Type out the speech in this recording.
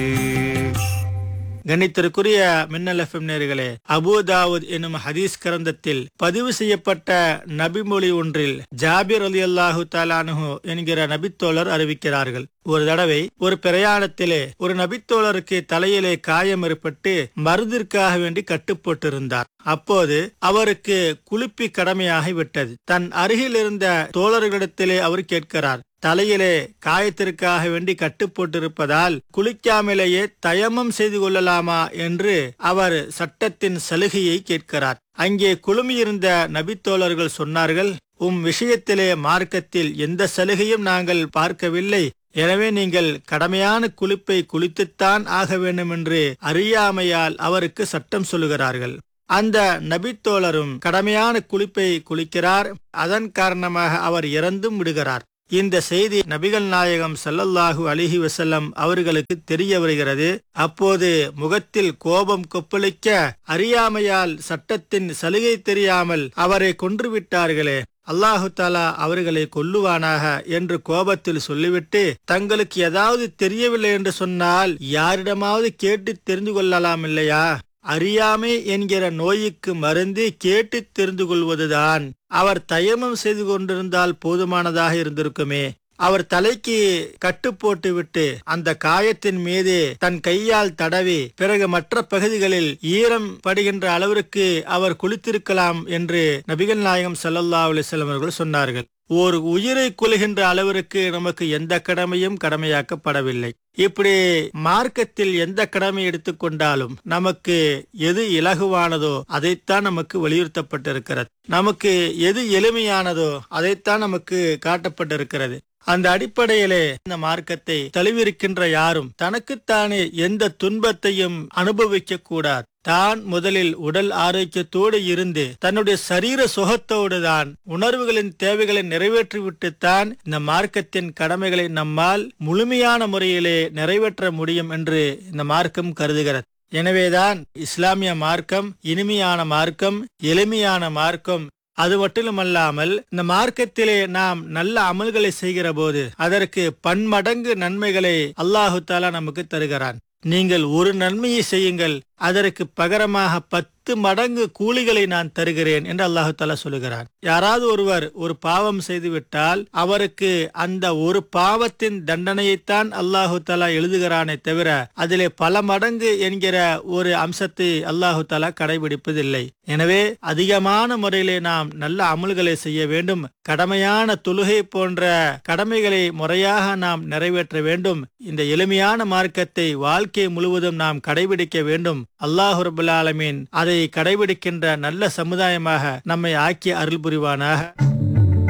கணித்திற்குரிய மின்னல் எஃப்எம் நேர்களே அபுதாவுத் எனும் ஹதீஸ் கிரந்தத்தில் பதிவு செய்யப்பட்ட நபிமொழி ஒன்றில் ஜாபிர் அலி அல்லாஹு தாலானுஹு என்கிற நபித்தோழர் அறிவிக்கிறார்கள் ஒரு தடவை ஒரு பிரயாணத்திலே ஒரு நபித்தோழருக்கு தலையிலே காயம் ஏற்பட்டு மருந்திற்காக வேண்டி கட்டுப்பட்டிருந்தார் அப்போது அவருக்கு குளிப்பி கடமையாகி விட்டது தன் அருகில் இருந்த தோழர்களிடத்திலே அவர் கேட்கிறார் தலையிலே காயத்திற்காக வேண்டி கட்டுப்பட்டிருப்பதால் குளிக்காமலேயே தயமம் செய்து கொள்ளலாமா என்று அவர் சட்டத்தின் சலுகையை கேட்கிறார் அங்கே குழுமியிருந்த நபித்தோழர்கள் சொன்னார்கள் உம் விஷயத்திலே மார்க்கத்தில் எந்த சலுகையும் நாங்கள் பார்க்கவில்லை எனவே நீங்கள் கடமையான குளிப்பை குளித்துத்தான் ஆக வேண்டும் என்று அறியாமையால் அவருக்கு சட்டம் சொல்லுகிறார்கள் அந்த நபித்தோழரும் கடமையான குளிப்பை குளிக்கிறார் அதன் காரணமாக அவர் இறந்தும் விடுகிறார் இந்த செய்தி நபிகள் நாயகம் ஸல்லல்லாஹு அலிஹி வசல்லம் அவர்களுக்கு தெரிய வருகிறது அப்போது முகத்தில் கோபம் கொப்பளிக்க அறியாமையால் சட்டத்தின் சலுகை தெரியாமல் அவரை கொன்றுவிட்டார்களே அல்லாஹு தாலா அவர்களை கொல்லுவானாக என்று கோபத்தில் சொல்லிவிட்டு தங்களுக்கு ஏதாவது தெரியவில்லை என்று சொன்னால் யாரிடமாவது கேட்டு தெரிந்து கொள்ளலாம் இல்லையா அறியாமை என்கிற நோய்க்கு மருந்து கேட்டு தெரிந்து கொள்வதுதான் அவர் தயமம் செய்து கொண்டிருந்தால் போதுமானதாக இருந்திருக்குமே அவர் தலைக்கு கட்டு போட்டு விட்டு அந்த காயத்தின் மீது தன் கையால் தடவி பிறகு மற்ற பகுதிகளில் ஈரம் படுகின்ற அளவிற்கு அவர் குளித்திருக்கலாம் என்று நபிகள் நாயகம் சல்லல்லா அலிஸ்லாம் அவர்கள் சொன்னார்கள் ஒரு உயிரை கொள்கின்ற அளவிற்கு நமக்கு எந்த கடமையும் கடமையாக்கப்படவில்லை இப்படி மார்க்கத்தில் எந்த கடமை எடுத்துக்கொண்டாலும் நமக்கு எது இலகுவானதோ அதைத்தான் நமக்கு வலியுறுத்தப்பட்டிருக்கிறது நமக்கு எது எளிமையானதோ அதைத்தான் நமக்கு காட்டப்பட்டிருக்கிறது அந்த அடிப்படையிலே இந்த மார்க்கத்தை தழுவிருக்கின்ற யாரும் தனக்குத்தானே எந்த துன்பத்தையும் அனுபவிக்க கூடாது தான் முதலில் உடல் ஆரோக்கியத்தோடு இருந்து தன்னுடைய சரீர சுகத்தோடு தான் உணர்வுகளின் தேவைகளை நிறைவேற்றிவிட்டுத்தான் இந்த மார்க்கத்தின் கடமைகளை நம்மால் முழுமையான முறையிலே நிறைவேற்ற முடியும் என்று இந்த மார்க்கம் கருதுகிறது எனவேதான் இஸ்லாமிய மார்க்கம் இனிமையான மார்க்கம் எளிமையான மார்க்கம் அது மட்டுமல்லாமல் இந்த மார்க்கத்திலே நாம் நல்ல அமல்களை செய்கிற போது அதற்கு பன்மடங்கு நன்மைகளை அல்லாஹு தாலா நமக்கு தருகிறான் நீங்கள் ஒரு நன்மையை செய்யுங்கள் அதற்கு பகரமாக பத்து மடங்கு கூலிகளை நான் தருகிறேன் என்று அல்லாஹு தாலா சொல்லுகிறான் யாராவது ஒருவர் ஒரு பாவம் செய்துவிட்டால் அவருக்கு அந்த ஒரு பாவத்தின் தண்டனையைத்தான் அல்லாஹு தாலா எழுதுகிறானே தவிர அதிலே பல மடங்கு என்கிற ஒரு அம்சத்தை அல்லாஹு தாலா கடைபிடிப்பதில்லை எனவே அதிகமான முறையிலே நாம் நல்ல அமல்களை செய்ய வேண்டும் கடமையான தொழுகை போன்ற கடமைகளை முறையாக நாம் நிறைவேற்ற வேண்டும் இந்த எளிமையான மார்க்கத்தை வாழ்க்கை முழுவதும் நாம் கடைபிடிக்க வேண்டும் அல்லாஹு ரபுல் ஆலமீன் அதை கடைபிடிக்கின்ற நல்ல சமுதாயமாக நம்மை ஆக்கி அருள் புரிவானாக